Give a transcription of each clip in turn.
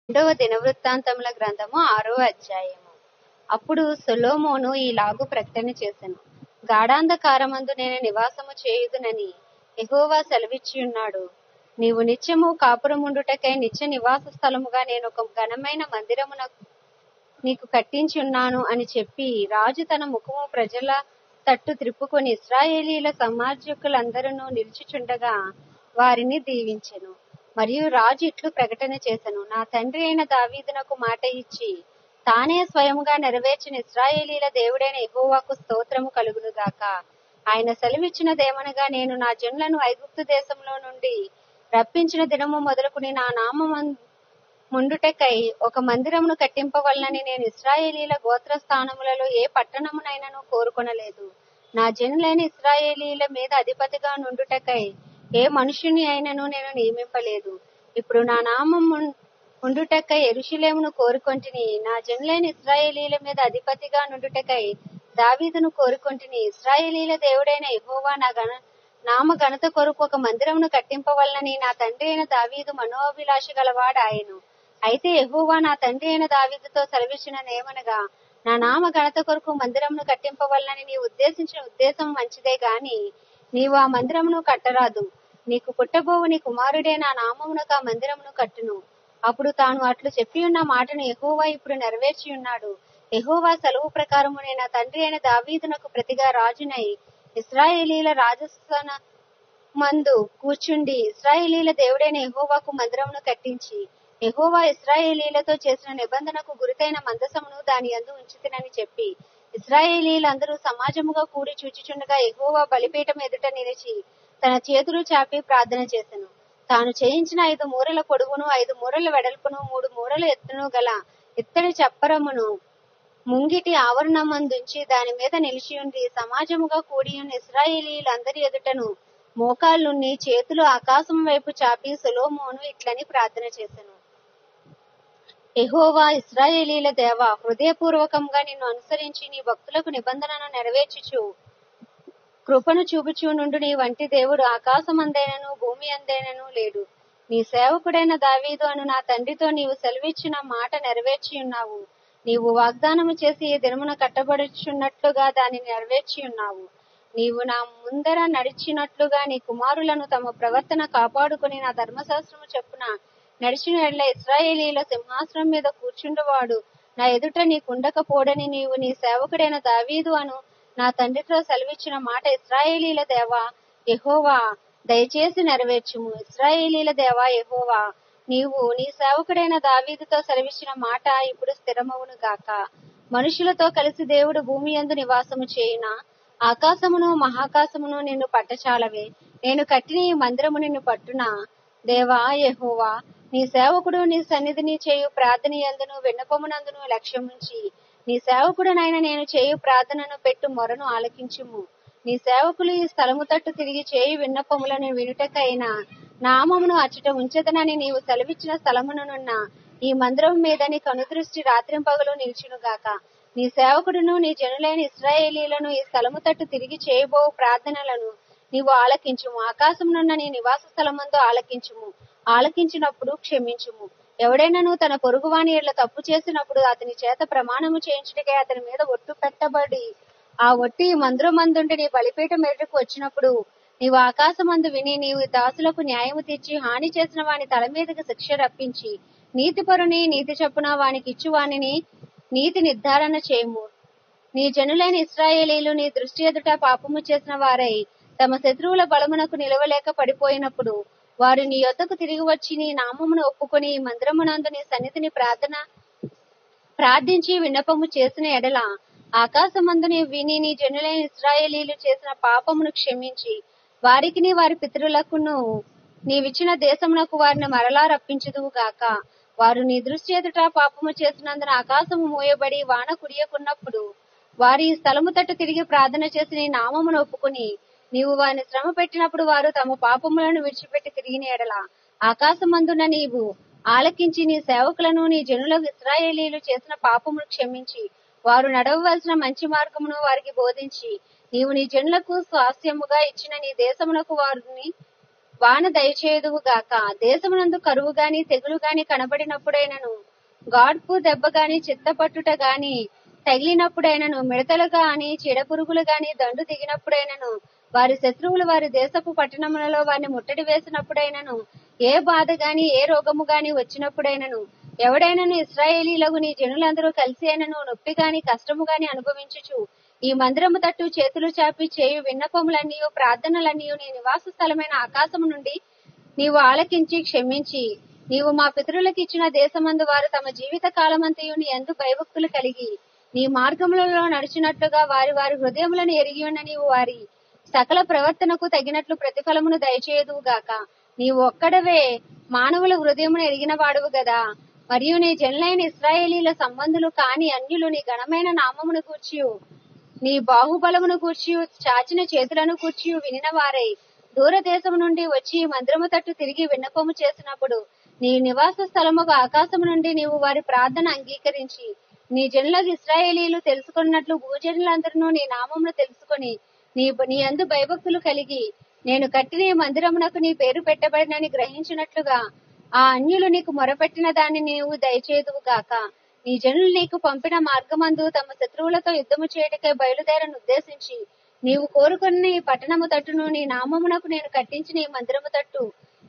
రెండవ దినవృత్తాంతముల గ్రంథము ఆరో అధ్యాయము అప్పుడు సొలొమోను ఈలాగు ప్రకటన చేసెను గాఢాంధకారమందు నేను నివాసము చేయుదునని యెహోవా సెలవిచ్చియున్నాడు నీవు నిత్యము కాపురముండుటకై నిత్య నివాస స్థలముగా నేను ఒక ఘనమైన మందిరమున నీకు కట్టించి ఉన్నాను అని చెప్పి రాజు తన ముఖము ప్రజల తట్టు త్రిప్పుకొని ఇస్రాయేలీల సమాజకులందరూ నిలుచుచుండగా వారిని దీవించెను మరియు రాజు ఇట్లు ప్రకటన చేసెను నా తండ్రి అయిన దావీదునకు మాట ఇచ్చి తానే స్వయముగా నెరవేర్చిన ఇస్రాయేలీల దేవుడైన యెహోవాకు స్తోత్రము కలుగును గాక ఆయన సెలవిచ్చినదేమనగా నేను నా జనులను ఐగుప్తు దేశంలో నుండి రప్పించిన దినము మొదలుకుని నా నామం ముండుటకై ఒక మందిరమును కట్టింపవలనని నేను ఇస్రాయేలీల గోత్ర స్థానములలో ఏ పట్టణమునైనను కోరుకొనలేదు నా జనులైన ఇస్రాయేలీల మీద అధిపతిగా నుండుటకై ఏ మనుషుని అయినను నేను నియమింపలేదు ఇప్పుడు నా నామం ఉన్- ఉండుటకై ఎరుషులేమును కోరుకొంటిని నా జనులైన ఇస్రాయేలీల మీద అధిపతిగా నుండుటకై దావీదును కోరుకొంటిని ఇస్రాయేలీల దేవుడైన యెహోవా నా గణ నామ ఘనత కొరకు ఒక మందిరమును కట్టింపవలనని నా తండ్రి అయిన దావీదు మనోభిలాష గలవాడు ఆయను అయితే యెహోవా నా తండ్రి అయిన దావీదుతో సెలవిచ్చిన నేమనగా నా నామ ఘనత కొరకు మందిరమును కట్టింపవలనని నీ ఉద్దేశించిన ఉద్దేశం మంచిదే గాని నీవు ఆ మందిరమును కట్టరాదు నీకు పుట్టబోవు నీ కుమారుడే నా నామమునకు ఆ మందిరమును కట్టును అప్పుడు తాను అట్లు చెప్పి ఉన్న మాటను యెహోవా ఇప్పుడు నెరవేర్చి ఉన్నాడు యెహోవా సెలవు ప్రకారము నేను నా తండ్రి అయిన దావీదునకు ప్రతిగా రాజునై ఇస్రాయేలీల రాజస్థాన మందు కూర్చుండి ఇస్రాయేలీల దేవుడైన యెహోవాకు మందిరమును కట్టించి యెహోవా ఇస్రాయేలీలతో చేసిన నిబంధనకు గురితైన మందసమును దాని యందు ఉంచితినని చెప్పి ఇస్రాయేలీలందరూ సమాజముగా కూడి చూచుచుండగా యెహోవా బలిపీఠం ఎదుట నిలిచి తన చేతులు చాపి ప్రార్థన చేసెను తాను చేయించిన ఐదు మూరల పొడవును ఐదు మూరల వెడల్పును మూడు మూరల ఎత్తును గల ఇత్తడి చప్పరమును ముంగిటి ఆవరణమందుంచి దాని మీద నిలిచి ఉండి సమాజముగా కూడి ఉన్న ఇస్రాయేలీలందరి ఎదుటను మోకాళ్ళున్ని చేతులు ఆకాశం వైపు చాపి సొలొమోను ఇట్లని ప్రార్థన చేసెను యెహోవా ఇస్రాయేలీల దేవ హృదయపూర్వకంగా నిన్ను అనుసరించి నీ భక్తులకు నిబంధనను నెరవేర్చుచు కృపను చూపుచూ నుండు నీ వంటి దేవుడు ఆకాశమందైనను భూమి అందైనను లేడు నీ సేవకుడైన దావీదు అను నా తండ్రితో నీవు సెలవిచ్చిన మాట నెరవేర్చి ఉన్నావు నీవు వాగ్దానము చేసి ఈ దినమున కట్టబడుచున్నట్లుగా దానిని నెరవేర్చి ఉన్నావు నీవు నా ముందర నడిచినట్లుగా నీ కుమారులను తమ ప్రవర్తన కాపాడుకుని నా ధర్మశాస్త్రము చెప్పున నడిచిన ఎడ్ల ఇస్రాయేలీల సింహాసనం మీద కూర్చుండవాడు నా ఎదుట నీకుండకపోడని నీవు నీ సేవకుడైన దావీదు అను నా తండ్రితో సెలవిచ్చిన మాట ఇస్రాయేలీల దేవా యెహోవా దయచేసి నెరవేర్చుము ఇస్రాయేలీల దేవా యెహోవా నీవు నీ సేవకుడైన దావీదుతో సెలవిచ్చిన మాట ఇప్పుడు స్థిరమవును గాక మనుషులతో కలిసి దేవుడు భూమి యందు నివాసము చేయున ఆకాశమును మహాకాశమును నిన్ను పట్టచాలవే నేను కట్టిన ఈ మందిరము నిన్ను పట్టునా దేవా యెహోవా నీ సేవకుడు నీ సన్నిధిని చేయు ప్రార్థన యందును విన్నపమునందును లక్ష్యముంచి నీ సేవకుడనైన నేను చేయు ప్రార్థనను పెట్టు మొరను ఆలకించుము నీ సేవకులు ఈ స్థలము తట్టు తిరిగి చేయు విన్నపములను వినుటకైనా నామమును అచ్చట ఉంచదనని నీవు సెలవిచ్చిన స్థలమునున్న ఈ మందిరం మీద నీ కనుదృష్టి రాత్రింపగలు నిల్చునుగాక నీ సేవకుడును నీ జనులైన ఇస్రాయేలీలను ఈ స్థలము తట్టు తిరిగి చేయబో ప్రార్థనలను నీవు ఆలకించుము ఆకాశమునున్న నీ నివాస స్థలమందు ఆలకించుము ఆలకించినప్పుడు క్షమించుము ఎవడైనాను తన పొరుగువాని ఎడ్ల తప్పు చేసినప్పుడు అతని చేత ప్రమాణము చేయించుటకై అతని మీద ఒట్టు పెట్టబడి ఆ ఒట్టి మందురమందుండి నీ బలిపీఠం ఎదుటకు వచ్చినప్పుడు నీవు ఆకాశమందు విని నీవు దాసులకు న్యాయము తెచ్చి హాని చేసిన వాని తల మీదకి శిక్ష రప్పించి నీతిపరుని నీతి చొప్పున వానికి ఇచ్చు వానిని నీతి నిర్ధారణ చేయము నీ జనులైన ఇస్రాయేలీలు నీ దృష్టి ఎదుట పాపము చేసిన వారై తమ శత్రువుల బలమునకు నిలవలేక పడిపోయినప్పుడు వారు నీ యొద్దకు తిరిగి వచ్చి నీ నామమును ఒప్పుకొని ఈ మందిరమునందు నీ సన్నిధిని ప్రార్థన ప్రార్థించి విన్నపము చేసిన ఎడల ఆకాశమందు నీ విని నీ జనులైన ఇస్రాయేలీలు చేసిన పాపమును క్షమించి వారికిని వారి పితరులకును నీవిచ్చిన దేశమునకు వారిని మరలా రప్పించుదువు గాక వారు నీ దృష్టి ఎదుట పాపము చేసినందున ఆకాశము మూయబడి వాన కురియకున్నప్పుడు వారి ఈ స్థలము తట్టు తిరిగి ప్రార్థన చేసి నీ నామమును ఒప్పుకుని నీవు వారిని శ్రమ పెట్టినప్పుడు వారు తమ పాపములను విడిచిపెట్టి తిరిగిన ఎడల ఆకాశమందున నీవు ఆలకించి నీ సేవకులను నీ జనులకు ఇస్రాయేలీలు చేసిన పాపమును క్షమించి వారు నడవవలసిన మంచి మార్గమును వారికి బోధించి నీవు నీ జనులకు స్వాస్థ్యముగా ఇచ్చిన నీ దేశమునకు వారిని వాన దయచేయుదువు గాక దేశమునందు కరువు గాని తెగులు గాని కనబడినప్పుడైనను గాడ్పు దెబ్బ గాని చిత్తపట్టుట గాని తగిలినప్పుడైనను మిడతలు గాని చీడపురుగులు గాని దండు దిగినప్పుడైనను వారి శత్రువులు వారి దేశపు పట్టణములలో వారిని ముట్టడి వేసినప్పుడైనను ఏ బాధ గాని ఏ రోగము గాని వచ్చినప్పుడైనను ఎవడైనను ఇస్రాయేలీలకు నీ జనులందరూ కలిసి అయినను నొప్పి గాని కష్టము గాని అనుభవించుచు ఈ మందిరము తట్టు చేతులు చాపి చేయు విన్నపములన్నీ ప్రార్థనలన్నీ నీ నివాస స్థలమైన ఆకాశము నుండి నీవు ఆలకించి క్షమించి నీవు మా పితరులకు ఇచ్చిన దేశమందు వారు తమ జీవిత కాలమంతయు నీ ఎందు భయభక్తులు కలిగి నీ మార్గములలో నడిచినట్లుగా వారి వారి హృదయములను ఎరిగి ఉన్న నీవు వారి సకల ప్రవర్తనకు తగినట్లు ప్రతిఫలమును దయచేయదువు గాక నీవు ఒక్కడవే మానవుల హృదయమును ఎరిగిన వాడువు గదా మరియు నీ జనులైన ఇస్రాయేలీల సంబంధులు కాని అన్యులు నీ ఘనమైన నామమును కూర్చియు నీ బాహుబలమును కూర్చి చాచిన చేతులను కూర్చి వినిన వారై దూరదేశము నుండి వచ్చి ఈ మందిరము తట్టు తిరిగి విన్నపము చేసినప్పుడు నీ నివాస స్థలముగా ఆకాశము నుండి నీవు వారి ప్రార్థన అంగీకరించి నీ జనులకు ఇస్రాయేలీలు తెలుసుకున్నట్లు భూజనులందరూ నీ నామమును తెలుసుకొని నీ నీ అందు భయభక్తులు కలిగి నేను కట్టిన ఈ మందిరమునకు నీ పేరు పెట్టబడినని గ్రహించినట్లుగా ఆ అన్యులు నీకు మొరపెట్టిన దాన్ని నీవు దయచేదువు గాక నీ జనులు నీకు పంపిన మార్గమందు తమ శత్రువులతో యుద్ధము చేయటకై బయలుదేరను ఉద్దేశించి నీవు కోరుకున్న ఈ పట్టణము తట్టును నీ నామమునకు నేను కట్టించిన ఈ మందిరము తట్టు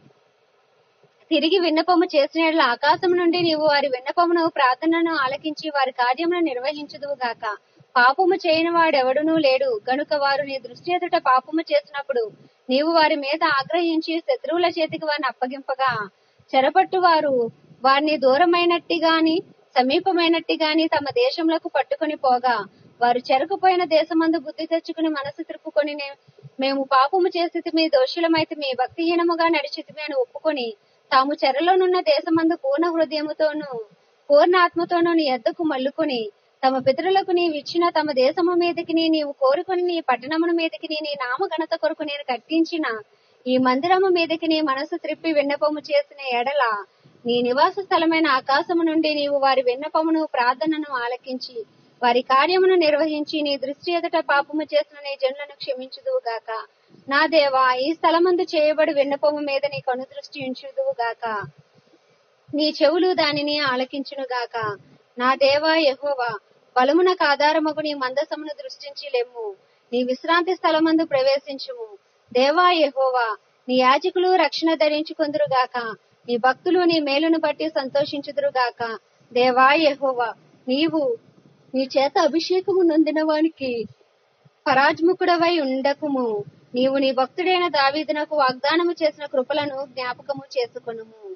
తిరిగి విన్నపము చేసిన యెడల ఆకాశం నుండి నీవు వారి విన్నపమును ప్రార్థనను ఆలకించి వారి కార్యమును నిర్వహించుదువు గాక పాపము చేయని వాడెవడునూ లేడు గనుక వారు నీ దృష్టి ఎదుట పాపము చేసినప్పుడు నీవు వారి మీద ఆగ్రహించి శత్రువుల చేతికి వారిని అప్పగింపగా చెరపట్టు వారు వారిని దూరమైనట్టి గాని సమీపమైనట్టి గాని తమ దేశంలోకి పట్టుకొని పోగా వారు చెరకుపోయిన దేశమందు బుద్ధి తెచ్చుకుని మనసు తిరుపుకొని నే- మేము పాపము చేసి మీ దోషులమైతే మీ భక్తిహీనముగా నడిచితిమి అని ఒప్పుకొని తాము చెరలోనున్న దేశమందు పూర్ణ హృదయముతోనూ పూర్ణ ఆత్మతోనూ నీ ఎద్దకు మల్లుకొని తమ పితరులకు నీవు ఇచ్చిన తమ దేశము మీదకి నీవు కోరుకుని నీ పట్టణముల మీదకి నీ నామ ఘనత కొరకు నేను కట్టించిన ఈ మందిరము మీదకి నీ మనసు త్రిప్పి విన్నపము చేసిన ఎడల నీ నివాస స్థలమైన ఆకాశము నుండి నీవు వారి విన్నపమును ప్రార్థనను ఆలకించి వారి కార్యమును నిర్వహించి నీ దృష్టి ఎదుట పాపము చేసిన నీ జనులను క్షమించుదువు గాక నా దేవా ఈ స్థలమందు చేయబడి విన్నపము మీద నీ కను దృష్టి ఉంచుదువు గాక నీ చెవులు దానిని ఆలకించును గాక నా దేవా యెహోవా బలమునకు ఆధారమగు నీ మందసమును దృష్టించి లెమ్ము నీ విశ్రాంతి స్థలమందు ప్రవేశించుము దేవా యెహోవా నీ యాజకులు రక్షణ ధరించుకుందురు గాక నీ భక్తులు నీ మేలును బట్టి సంతోషించుదురు గాక దేవా యెహోవా నీవు నీ చేత అభిషేకము నొందిన వానికి పరాజ్ముకుడవై ఉండకుము నీవు నీ భక్తుడైన దావీదునకు వాగ్దానము చేసిన కృపలను జ్ఞాపకము చేసుకొనుము